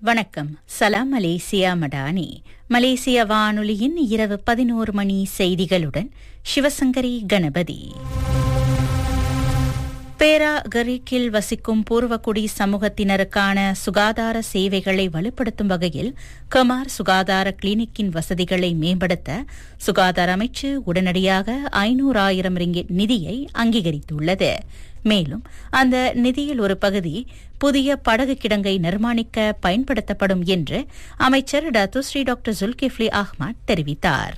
வணக்கம் சலாம் மலேசியா மடானி மலேசிய வானொலியின் இரவு பதினோரு மணி செய்திகளுடன் சிவசங்கரி கணபதி பேரா கரீக்கில் வசிக்கும் பூர்வகுடி சமூகத்தினருக்கான சுகாதார சேவைகளை வலுப்படுத்தும் வகையில் கமார் சுகாதார கிளினிக்கின் வசதிகளை மேம்படுத்த சுகாதார அமைச்சு உடனடியாக ஐநூறாயிரம் ரிங்கிட் நிதியை அங்கீகரித்துள்ளது மேலும் அந்த நிதியில் ஒரு பகுதி புதிய படகு கிடங்கை நிர்மாணிக்க பயன்படுத்தப்படும் என்று அமைச்சர் டத்துஸ்ரீ டாக்டர் ஜுல்கிஃப்லி அஹ்மத் தெரிவித்தார்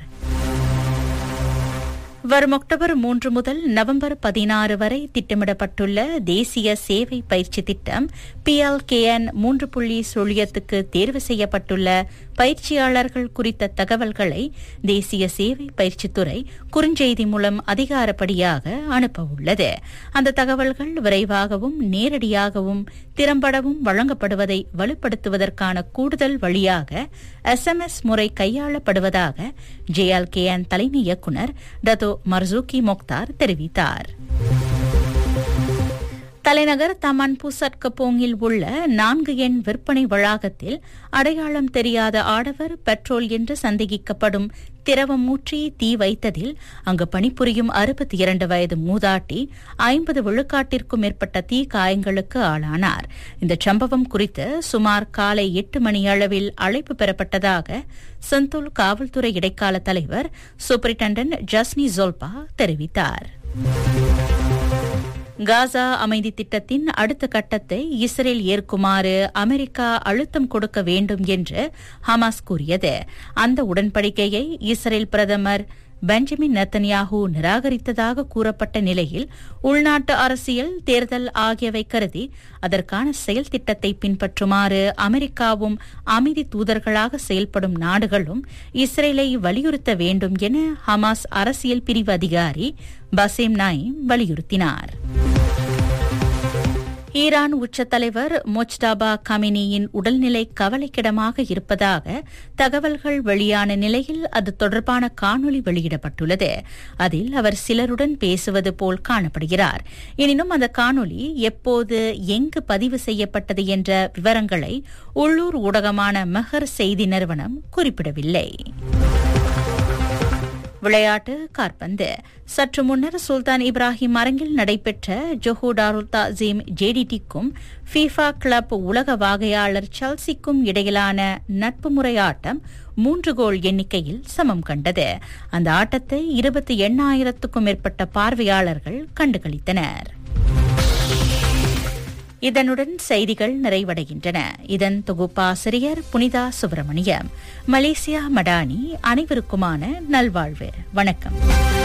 வரும் அக்டோபர் மூன்று முதல் நவம்பர் பதினாறு வரை திட்டமிடப்பட்டுள்ள தேசிய சேவை பயிற்சி திட்டம் பிஎல்கேஎன் மூன்று புள்ளி சுழியத்துக்கு தேர்வு செய்யப்பட்டுள்ள பயிற்சியாளர்கள் குறித்த தகவல்களை தேசிய சேவை பயிற்சித்துறை குறுஞ்செய்தி மூலம் அதிகாரப்படியாக அனுப்ப உள்ளது அந்த தகவல்கள் விரைவாகவும் நேரடியாகவும் திறம்படவும் வழங்கப்படுவதை வலுப்படுத்துவதற்கான கூடுதல் வழியாக எஸ்எம்எஸ் முறை கையாளப்படுவதாக ஜேஎல்கேஎன் தலைமை இயக்குநர் டதோ மர்சூகி மொக்தார் தெரிவித்தார் தலைநகர் தமன் பூசட் கப்போங்கில் உள்ள நான்கு எண் விற்பனை வளாகத்தில் அடையாளம் தெரியாத ஆடவர் பெட்ரோல் என்று சந்தேகிக்கப்படும் திரவம் ஊற்றி தீ வைத்ததில் அங்கு பணிபுரியும் அறுபத்தி இரண்டு வயது மூதாட்டி ஐம்பது விழுக்காட்டிற்கும் மேற்பட்ட தீ காயங்களுக்கு ஆளானார் இந்த சம்பவம் குறித்து சுமார் காலை எட்டு மணி அளவில் அழைப்பு பெறப்பட்டதாக செந்தூல் காவல்துறை இடைக்கால தலைவர் சூப்பரிண்டன்டன்ட் ஜஸ்னி ஜோல்பா தெரிவித்தார் காசா அமைதி திட்டத்தின் அடுத்த கட்டத்தை இஸ்ரேல் ஏற்குமாறு அமெரிக்கா அழுத்தம் கொடுக்க வேண்டும் என்று ஹமாஸ் கூறியது அந்த உடன்படிக்கையை இஸ்ரேல் பிரதமர் பெஞ்சமின் நெத்தன்யாஹூ நிராகரித்ததாக கூறப்பட்ட நிலையில் உள்நாட்டு அரசியல் தேர்தல் ஆகியவை கருதி அதற்கான செயல் திட்டத்தை பின்பற்றுமாறு அமெரிக்காவும் அமைதி தூதர்களாக செயல்படும் நாடுகளும் இஸ்ரேலை வலியுறுத்த வேண்டும் என ஹமாஸ் அரசியல் பிரிவு அதிகாரி பசேம் நாயிம் வலியுறுத்தினார் ஈரான் உச்ச தலைவர் மொச்டாபா கமினியின் உடல்நிலை கவலைக்கிடமாக இருப்பதாக தகவல்கள் வெளியான நிலையில் அது தொடர்பான காணொலி வெளியிடப்பட்டுள்ளது அதில் அவர் சிலருடன் பேசுவது போல் காணப்படுகிறார் எனினும் அந்த காணொலி எப்போது எங்கு பதிவு செய்யப்பட்டது என்ற விவரங்களை உள்ளூர் ஊடகமான மெஹர் செய்தி நிறுவனம் குறிப்பிடவில்லை விளையாட்டு கார்பந்து சற்று முன்னர் சுல்தான் இப்ராஹிம் அரங்கில் நடைபெற்ற ஜொஹூ டாருல் தாசீம் ஜேடிடிக்கும் ஃபீஃபா கிளப் உலக வாகையாளர் செல்சிக்கும் இடையிலான நட்பு முறை ஆட்டம் மூன்று கோல் எண்ணிக்கையில் சமம் கண்டது அந்த ஆட்டத்தை இருபத்தி எண்ணாயிரத்துக்கும் மேற்பட்ட பார்வையாளர்கள் கண்டுகளித்தனர் இதனுடன் செய்திகள் நிறைவடைகின்றன இதன் தொகுப்பாசிரியர் புனிதா சுப்பிரமணியம் மலேசியா மடானி அனைவருக்குமான நல்வாழ்வு வணக்கம்